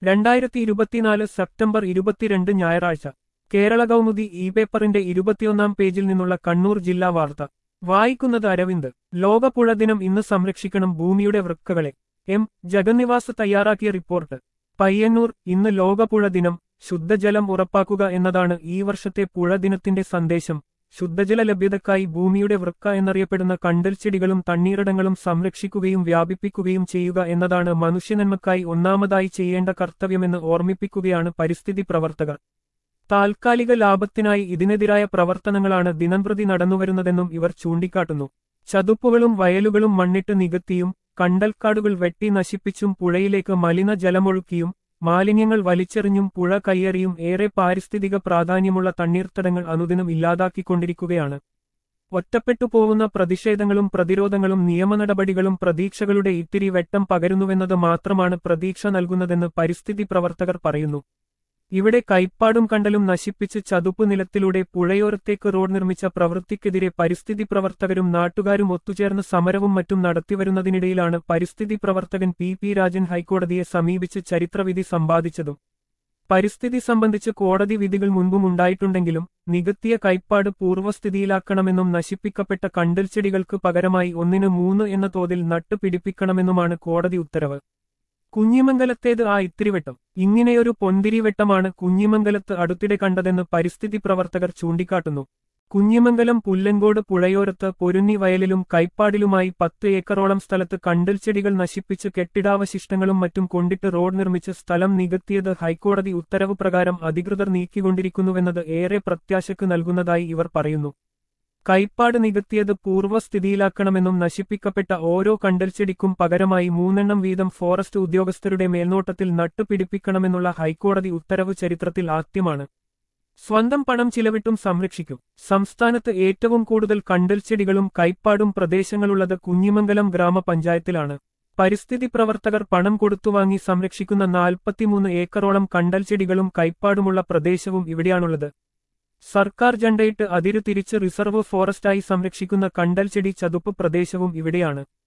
രണ്ടായിരത്തി ഇരുപത്തിനാല് സെപ്റ്റംബർ ഇരുപത്തിരണ്ട് ഞായറാഴ്ച കേരള കൗമുദി ഇ പേപ്പറിന്റെ ഇരുപത്തിയൊന്നാം പേജിൽ നിന്നുള്ള കണ്ണൂർ ജില്ലാ വാർത്ത വായിക്കുന്നത് അരവിന്ദ് ലോകപുഴ ദിനം ഇന്ന് സംരക്ഷിക്കണം ഭൂമിയുടെ വൃക്കകളെ എം ജഗന്നിവാസ് തയ്യാറാക്കിയ റിപ്പോർട്ട് പയ്യന്നൂർ ഇന്ന് ലോകപുഴ ദിനം ശുദ്ധജലം ഉറപ്പാക്കുക എന്നതാണ് ഈ വർഷത്തെ പുഴ ദിനത്തിന്റെ സന്ദേശം ശുദ്ധജല ലഭ്യതക്കായി ഭൂമിയുടെ വൃക്ക എന്നറിയപ്പെടുന്ന കണ്ടൽച്ചെടികളും തണ്ണീറിടങ്ങളും സംരക്ഷിക്കുകയും വ്യാപിപ്പിക്കുകയും ചെയ്യുക എന്നതാണ് മനുഷ്യനന്മക്കായി ഒന്നാമതായി ചെയ്യേണ്ട കർത്തവ്യമെന്ന് ഓർമ്മിപ്പിക്കുകയാണ് പരിസ്ഥിതി പ്രവർത്തകർ താൽക്കാലിക ലാഭത്തിനായി ഇതിനെതിരായ പ്രവർത്തനങ്ങളാണ് ദിനംപ്രതി നടന്നുവരുന്നതെന്നും ഇവർ ചൂണ്ടിക്കാട്ടുന്നു ചതുപ്പുകളും വയലുകളും മണ്ണിട്ട് നികത്തിയും കണ്ടൽക്കാടുകൾ വെട്ടി നശിപ്പിച്ചും പുഴയിലേക്ക് മലിന ജലമൊഴുക്കിയും മാലിന്യങ്ങൾ വലിച്ചെറിഞ്ഞും പുഴ കയ്യേറിയും ഏറെ പാരിസ്ഥിതിക പ്രാധാന്യമുള്ള തണ്ണീർത്തടങ്ങൾ അനുദിനം ഇല്ലാതാക്കിക്കൊണ്ടിരിക്കുകയാണ് ഒറ്റപ്പെട്ടു പോകുന്ന പ്രതിഷേധങ്ങളും പ്രതിരോധങ്ങളും നിയമനടപടികളും പ്രതീക്ഷകളുടെ ഇത്തിരി വെട്ടം പകരുന്നുവെന്നത് മാത്രമാണ് പ്രതീക്ഷ നൽകുന്നതെന്ന് പരിസ്ഥിതി പ്രവർത്തകർ പറയുന്നു ഇവിടെ കൈപ്പാടും കണ്ടലും നശിപ്പിച്ച് ചതുപ്പ് നിലത്തിലൂടെ പുഴയോരത്തേക്ക് റോഡ് നിർമ്മിച്ച പ്രവൃത്തിക്കെതിരെ പരിസ്ഥിതി പ്രവർത്തകരും നാട്ടുകാരും ഒത്തുചേർന്ന് സമരവും മറ്റും നടത്തിവരുന്നതിനിടയിലാണ് പരിസ്ഥിതി പ്രവർത്തകൻ പി പി രാജൻ ഹൈക്കോടതിയെ സമീപിച്ച് ചരിത്രവിധി സമ്പാദിച്ചതും പരിസ്ഥിതി സംബന്ധിച്ച് കോടതി വിധികൾ മുൻപും ഉണ്ടായിട്ടുണ്ടെങ്കിലും നികത്തിയ കൈപ്പാട് പൂർവ്വസ്ഥിതിയിലാക്കണമെന്നും നശിപ്പിക്കപ്പെട്ട കണ്ടൽച്ചെടികൾക്ക് പകരമായി ഒന്നിന് മൂന്ന് എന്ന തോതിൽ നട്ടുപിടിപ്പിക്കണമെന്നുമാണ് കോടതി ഉത്തരവ് കുഞ്ഞിമംഗലത്തേത് ആ ഇത്തിരിവട്ടം ഇങ്ങനെയൊരു പൊന്തിരിവട്ടമാണ് കുഞ്ഞിമംഗലത്ത് അടുത്തിടെ കണ്ടതെന്ന് പരിസ്ഥിതി പ്രവർത്തകർ ചൂണ്ടിക്കാട്ടുന്നു കുഞ്ഞിമംഗലം പുല്ലങ്കോട് പുഴയോരത്ത് പൊരുന്നി വയലിലും കൈപ്പാടിലുമായി പത്ത് ഏക്കറോളം സ്ഥലത്ത് കണ്ടൽച്ചെടികൾ നശിപ്പിച്ച് കെട്ടിടാവശിഷ്ടങ്ങളും മറ്റും കൊണ്ടിട്ട് റോഡ് നിർമ്മിച്ച് സ്ഥലം നികത്തിയത് ഹൈക്കോടതി ഉത്തരവ് പ്രകാരം അധികൃതർ നീക്കിക്കൊണ്ടിരിക്കുന്നുവെന്നത് ഏറെ പ്രത്യാശക്ക് നൽകുന്നതായി ഇവർ പറയുന്നു കൈപ്പാട് നികത്തിയത് പൂർവ്വസ്ഥിതിയിലാക്കണമെന്നും നശിപ്പിക്കപ്പെട്ട ഓരോ കണ്ടൽച്ചെടിക്കും പകരമായി മൂന്നെണ്ണം വീതം ഫോറസ്റ്റ് ഉദ്യോഗസ്ഥരുടെ മേൽനോട്ടത്തിൽ നട്ടുപിടിപ്പിക്കണമെന്നുള്ള ഹൈക്കോടതി ഉത്തരവ് ചരിത്രത്തിൽ ആദ്യമാണ് സ്വന്തം പണം ചിലവിട്ടും സംരക്ഷിക്കും സംസ്ഥാനത്ത് ഏറ്റവും കൂടുതൽ കണ്ടൽച്ചെടികളും കൈപ്പാടും പ്രദേശങ്ങളുള്ളത് കുഞ്ഞിമംഗലം ഗ്രാമപഞ്ചായത്തിലാണ് പരിസ്ഥിതി പ്രവർത്തകർ പണം കൊടുത്തുവാങ്ങി സംരക്ഷിക്കുന്ന നാൽപ്പത്തിമൂന്ന് ഏക്കറോളം കണ്ടൽച്ചെടികളും കൈപ്പാടുമുള്ള പ്രദേശവും ഇവിടെയാണുള്ളത് സർക്കാർ ജണ്ടയിട്ട് അതിരു തിരിച്ച് റിസർവ് ഫോറസ്റ്റായി സംരക്ഷിക്കുന്ന കണ്ടൽച്ചെടി ചതുപ്പ് പ്രദേശവും ഇവിടെയാണ്